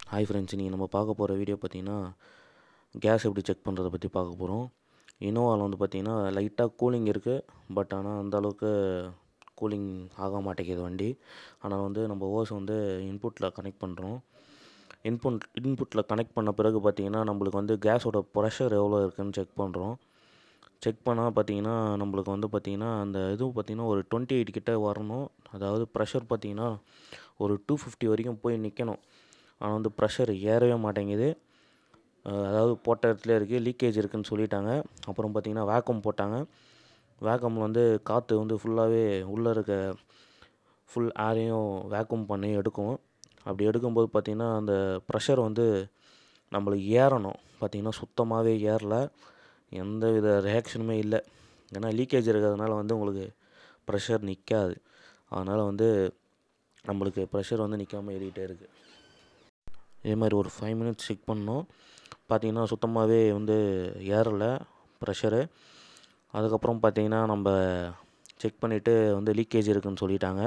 hi friends இன்றைக்கி நம்ம பார்க்க போகிற வீடியோ பார்த்தீங்கன்னா கேஸ் எப்படி செக் பண்ணுறதை பற்றி பார்க்க போகிறோம் இனோவாவில் வந்து பார்த்திங்கன்னா லைட்டாக கூலிங் இருக்குது பட் ஆனால் அந்த அளவுக்கு கூலிங் ஆக மாட்டேங்குது வண்டி ஆனால் வந்து நம்ம ஓஸ் வந்து இன்புட்டில் கனெக்ட் பண்ணுறோம் இன்புட் இன்புட்டில் கனெக்ட் பண்ண பிறகு பார்த்திங்கன்னா நம்மளுக்கு வந்து கேஸோட ப்ரெஷர் எவ்வளோ இருக்குதுன்னு செக் பண்ணுறோம் செக் பண்ணால் பார்த்தீங்கன்னா நம்மளுக்கு வந்து பார்த்திங்கன்னா அந்த இது பார்த்திங்கன்னா ஒரு டுவெண்ட்டி எயிட் கிட்ட வரணும் அதாவது ப்ரெஷர் பார்த்திங்கன்னா ஒரு டூ ஃபிஃப்டி வரைக்கும் போய் நிற்கணும் ஆனால் வந்து ப்ரெஷர் ஏறவே மாட்டேங்குது அஹ் அதாவது போட்ட இடத்துல இருக்குது லீக்கேஜ் இருக்குதுன்னு சொல்லிட்டாங்க அப்புறம் பார்த்திங்கன்னா வேக்கம் போட்டாங்க வேக்கமில் வந்து காற்று வந்து ஃபுல்லாகவே உள்ளே இருக்க ஃபுல் ஏரையும் வேக்கம் பண்ணி எடுக்கும் அப்படி எடுக்கும்போது பார்த்திங்கன்னா அந்த ப்ரெஷர் வந்து நம்மளுக்கு ஏறணும் பார்த்திங்கன்னா சுத்தமாகவே ஏறல எந்த வித ரியாக்ஷனுமே இல்லை ஏன்னா லீக்கேஜ் இருக்கிறதுனால வந்து உங்களுக்கு ப்ரெஷர் நிற்காது அதனால் வந்து நம்மளுக்கு ப்ரெஷர் வந்து நிற்காம ஏறிக்கிட்டே இருக்குது இதே மாதிரி ஒரு ஃபைவ் மினிட்ஸ் செக் பண்ணோம் பார்த்தீங்கன்னா சுத்தமாகவே வந்து ஏறலை ப்ரெஷரு அதுக்கப்புறம் பார்த்தீங்கன்னா நம்ம செக் பண்ணிவிட்டு வந்து லீக்கேஜ் இருக்குதுன்னு சொல்லிட்டாங்க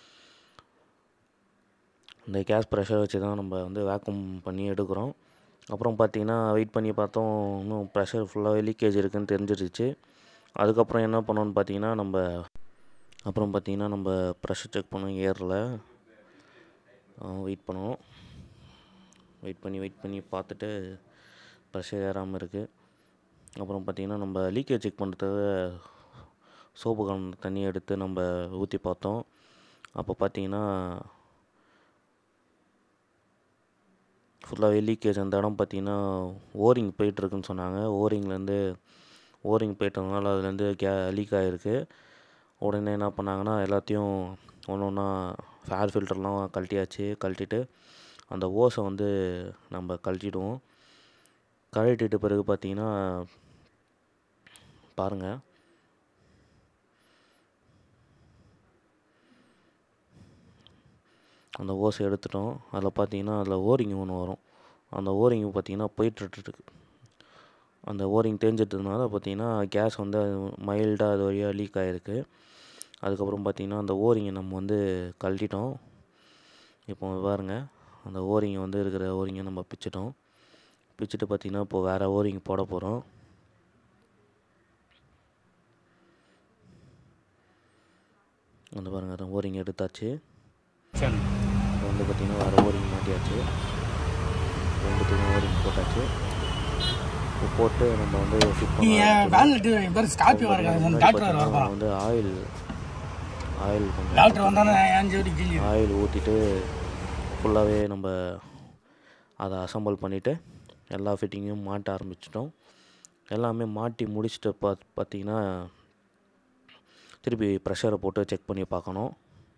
இந்த கேஸ் ப்ரெஷர் வச்சு தான் நம்ம வந்து வேக்கம் பண்ணி எடுக்கிறோம் அப்புறம் பார்த்தீங்கன்னா வெயிட் பண்ணி பார்த்தோம் இன்னும் ப்ரெஷர் ஃபுல்லாகவே லீக்கேஜ் இருக்குதுன்னு தெரிஞ்சிருச்சு அதுக்கப்புறம் என்ன பண்ணோன்னு பார்த்தீங்கன்னா நம்ம அப்புறம் பார்த்தீங்கன்னா நம்ம ப்ரெஷர் செக் பண்ணோம் ஏறல வெயிட் பண்ணோம் வெயிட் பண்ணி வெயிட் பண்ணி பார்த்துட்டு ப்ரெஷர் ஏறாமல் இருக்குது அப்புறம் பார்த்திங்கன்னா நம்ம லீக்கேஜ் செக் பண்ணுறதுக்கு சோப்பு கலந்த தண்ணி எடுத்து நம்ம ஊற்றி பார்த்தோம் அப்போ பார்த்தீங்கன்னா ஃபுல்லாகவே லீக்கேஜ் அந்த இடம் பார்த்தீங்கன்னா ஓரிங் போயிட்டுருக்குன்னு சொன்னாங்க ஓரிங்லேருந்து ஓரிங் போயிட்டதுனால அதுலேருந்து கே லீக் ஆகிருக்கு உடனே என்ன பண்ணாங்கன்னா எல்லாத்தையும் ஒன்று ஒன்றா ஃபேர் ஃபில்டர்லாம் கழட்டியாச்சு கழட்டிட்டு அந்த ஓஸை வந்து நம்ம கழட்டிடுவோம் கழட்டிட்டு பிறகு பார்த்தீங்கன்னா பாருங்கள் அந்த ஓஸை எடுத்துட்டோம் அதில் பார்த்தீங்கன்னா அதில் ஓரிங் ஒன்று வரும் அந்த ஓரிங் பார்த்தீங்கன்னா போயிட்டுருக்கு அந்த ஓரிங் தேஞ்சிட்டதுனால பார்த்தீங்கன்னா கேஸ் வந்து மைல்டாக அது வழியாக லீக் ஆகிருக்கு அதுக்கப்புறம் பார்த்தீங்கன்னா அந்த ஓரிங்கை நம்ம வந்து கழட்டிட்டோம் இப்போ பாருங்க அந்த ஓரிங்கை வந்து இருக்கிற ஓரிங்கை நம்ம பிச்சிட்டோம் பிச்சுட்டு பார்த்தீங்கன்னா இப்போ வேறு ஓரிங் போட போகிறோம் வந்து பாருங்கள் அந்த ஓரிங் எடுத்தாச்சு இப்போ வந்து பார்த்திங்கன்னா வேறு ஓரிங் மாட்டியாச்சு ரெண்டுத்துக்கும் ஓரிங் போட்டாச்சு இப்போ போட்டு நம்ம வந்து ஃபிட் நீ பண்ண வேன்ல பேர் ஸ்கார்பியோ இருக்காங்க டாக்டர் வர பார்த்தீங்கன்னா வரப்போறான் வந்து ஆயில் ஆயில் கொஞ்சம் டாக்டர் வந்தானே அஞ்சு வடி கிள்ளி ஆயில் ஊற்றிட்டு ஃபுல்லாகவே நம்ம அதை அசம்பிள் பண்ணிவிட்டு எல்லா ஃபிட்டிங்கையும் மாட்ட ஆரம்பிச்சிட்டோம் எல்லாமே மாட்டி முடிச்சுட்டு பா பார்த்தீங்கன்னா திருப்பி ப்ரெஷரை போட்டு செக் பண்ணி பார்க்கணும்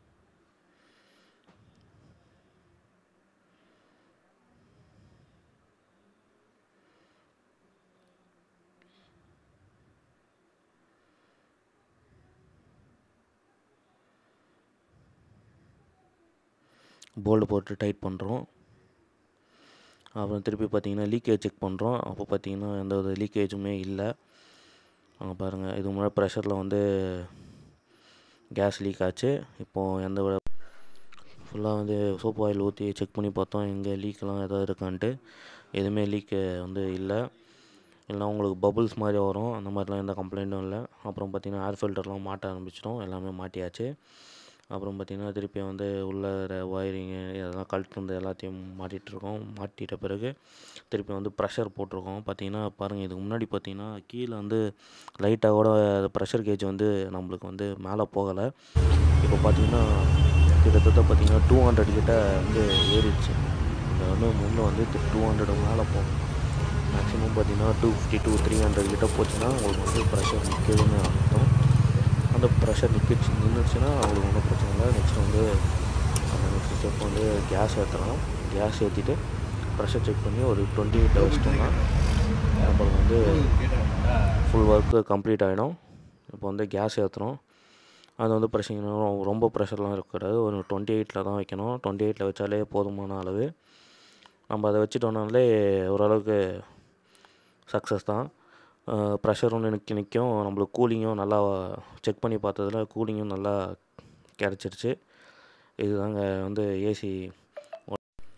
போல்டு போட்டு டைட் பண்ணுறோம் அப்புறம் திருப்பி பார்த்தீங்கன்னா லீக்கேஜ் செக் பண்ணுறோம் அப்போ பார்த்தீங்கன்னா எந்த ஒரு லீக்கேஜுமே இல்லை அங்கே பாருங்கள் இது முன்னாடி ப்ரெஷரில் வந்து கேஸ் லீக் ஆச்சு இப்போது எந்த ஒரு ஃபுல்லாக வந்து சோப் ஆயில் ஊற்றி செக் பண்ணி பார்த்தோம் எங்கே லீக்கெலாம் எதாவது இருக்கான்ட்டு எதுவுமே லீக்கு வந்து இல்லை இல்லைனா உங்களுக்கு பபுள்ஸ் மாதிரி வரும் அந்த மாதிரிலாம் எந்த கம்ப்ளைண்ட்டும் இல்லை அப்புறம் பார்த்திங்கன்னா ஏர் ஃபில்டர்லாம் மாட்ட ஆரம்பிச்சிட்டோம் எல்லாமே மாட்டியாச்சு அப்புறம் பார்த்திங்கன்னா திருப்பி வந்து உள்ள ஒயரிங்கு இதெல்லாம் கழட்டு வந்து எல்லாத்தையும் மாட்டிகிட்ருக்கோம் மாட்டிட்ட பிறகு திருப்பி வந்து ப்ரெஷர் போட்டிருக்கோம் பார்த்தீங்கன்னா பாருங்கள் இதுக்கு முன்னாடி பார்த்தீங்கன்னா கீழே வந்து லைட்டாக கூட ப்ரெஷர் கேஜ் வந்து நம்மளுக்கு வந்து மேலே போகலை இப்போ பார்த்தீங்கன்னா கிட்டத்தட்ட பார்த்தீங்கன்னா டூ ஹண்ட்ரட் கிட்ட வந்து ஏறிடுச்சு இந்த வந்து முன்னே வந்து டூ ஹண்ட்ரட் மேலே போகும் மேக்ஸிமம் பார்த்தீங்கன்னா two fifty two three hundred கிட்ட போச்சுன்னா உங்களுக்கு வந்து ப்ரெஷர் நிற்கதுன்னு அர்த்தம் அந்த ப்ரெஷர் நிற்கிச்சு நின்றுச்சுன்னா அவங்களுக்கு ஒன்றும் பிரச்சனை இல்லை நெக்ஸ்ட் வந்து அந்த நெக்ஸ்ட் ஸ்டெப் வந்து கேஸ் ஏற்றலாம் கேஸ் ஏற்றிட்டு ப்ரெஷர் செக் பண்ணி ஒரு டுவெண்ட்டி எயிட் வச்சிட்டோம்னா அப்புறம் வந்து ஃபுல் ஒர்க்கு கம்ப்ளீட் ஆகிடும் இப்போ வந்து கேஸ் ஏற்றுறோம் அது வந்து ப்ரெஷர் ரொம்ப ப்ரெஷர்லாம் இருக்கக்கூடாது ஒரு டுவெண்ட்டி எயிட்டில் தான் வைக்கணும் டுவெண்ட்டி எயிட்டில் வச்சாலே போதுமான அளவு நம்ம அதை வச்சுட்டோம்னாலே ஓரளவுக்கு சக்ஸஸ் தான் ப்ரெஷரும் நிற்க நிற்கும் நம்மளுக்கு கூலிங்கும் நல்லா செக் பண்ணி பார்த்ததுல கூலிங்கும் நல்லா கிடச்சிருச்சு இதுதாங்க வந்து ஏசி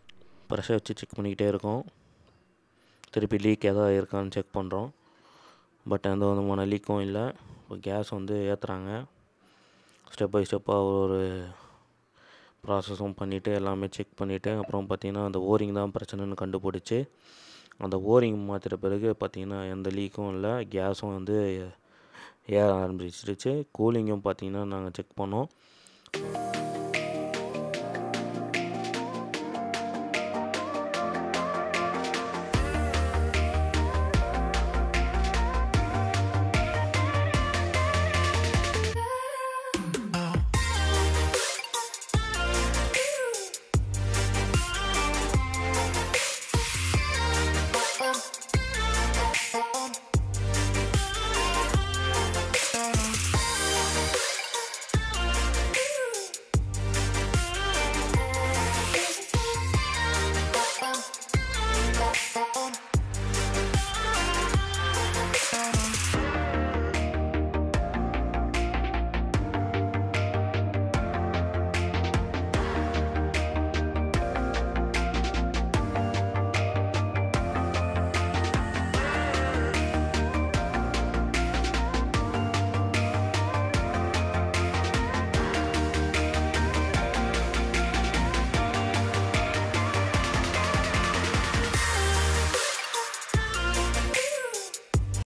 ப்ரெஷர் வச்சு செக் பண்ணிக்கிட்டே இருக்கோம் திருப்பி லீக் எதாவது இருக்கான்னு செக் பண்ணுறோம் பட் எந்த விதமான லீக்கும் இல்லை இப்போ கேஸ் வந்து ஏற்றுறாங்க ஸ்டெப் பை ஸ்டெப்பாக ஒரு ப்ராசஸும் பண்ணிவிட்டு எல்லாமே செக் பண்ணிவிட்டு அப்புறம் பார்த்திங்கன்னா அந்த ஓரிங் தான் பிரச்சனைன்னு கண்டுபிடிச்சி அந்த ஓரிங் மாற்றிட்ட பிறகு பார்த்திங்கன்னா எந்த லீக்கும் இல்லை கேஸும் வந்து ஏற ஆரம்பிச்சிடுச்சு கூலிங்கும் பார்த்திங்கன்னா நாங்கள் செக் பண்ணோம்